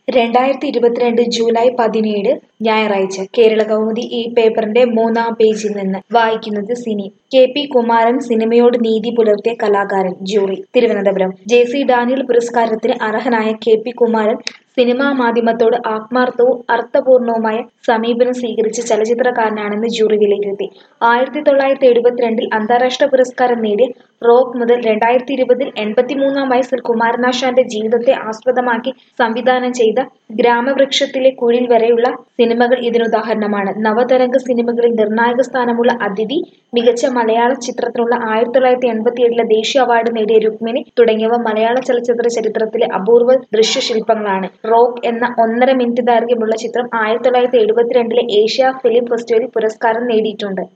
രണ്ടായിരത്തി ഇരുപത്തിരണ്ട് ജൂലൈ പതിനേഴ് ഞായറാഴ്ച കേരള കൗമുദി ഈ പേപ്പറിന്റെ മൂന്നാം പേജിൽ നിന്ന് വായിക്കുന്നത് സിനി കെ പി കുമാരൻ സിനിമയോട് നീതി പുലർത്തിയ കലാകാരൻ jury Thiruvananthapuram J C Daniel പുരസ്കാരത്തിന് അർഹനായ കെ പി കുമാരൻ സിനിമാ മാധ്യമത്തോട് ആത്മാർത്ഥവും അർത്ഥപൂർണവുമായ സമീപനം സ്വീകരിച്ച ചലച്ചിത്രകാരനാണെന്ന് ജൂറി വിലയിരുത്തി ആയിരത്തി തൊള്ളായിരത്തി എഴുപത്തിരണ്ടിൽ അന്താരാഷ്ട്ര പുരസ്കാരം നേടിയ റോക്ക് മുതൽ രണ്ടായിരത്തി ഇരുപതിൽ എൺപത്തിമൂന്നാം വയസ്സിൽ കുമാരനാശാന്റെ ജീവിതത്തെ ആസ്പദമാക്കി സംവിധാനം ചെയ്ത ഗ്രാമവൃക്ഷത്തിലെ കുഴിൽ വരെയുള്ള സിനിമകൾ ഇതിനുദാഹരണമാണ് നവതരംഗ സിനിമകളിൽ നിർണായക സ്ഥാനമുള്ള അതിഥി മികച്ച മലയാള ചിത്രത്തിനുള്ള ആയിരത്തി തൊള്ളായിരത്തി എൺപത്തിയേഴിലെ ദേശീയ അവാർഡ് നേടിയ രുക്മിണി തുടങ്ങിയവ മലയാള ചലച്ചിത്ര ചരിത്രത്തിലെ അപൂർവ ദൃശ്യശില്പങ്ങളാണ് റോക്ക് എന്ന ഒന്നര മിനിറ്റ് ദൈർഘ്യമുള്ള ചിത്രം ആയിരത്തി തൊള്ളായിരത്തി എഴുപത്തിരണ്ടിലെ ഏഷ്യ ഫിലിം ഫെസ്റ്റിവലിൽ പുരസ്കാരം നേടിയിട്ടുണ്ട്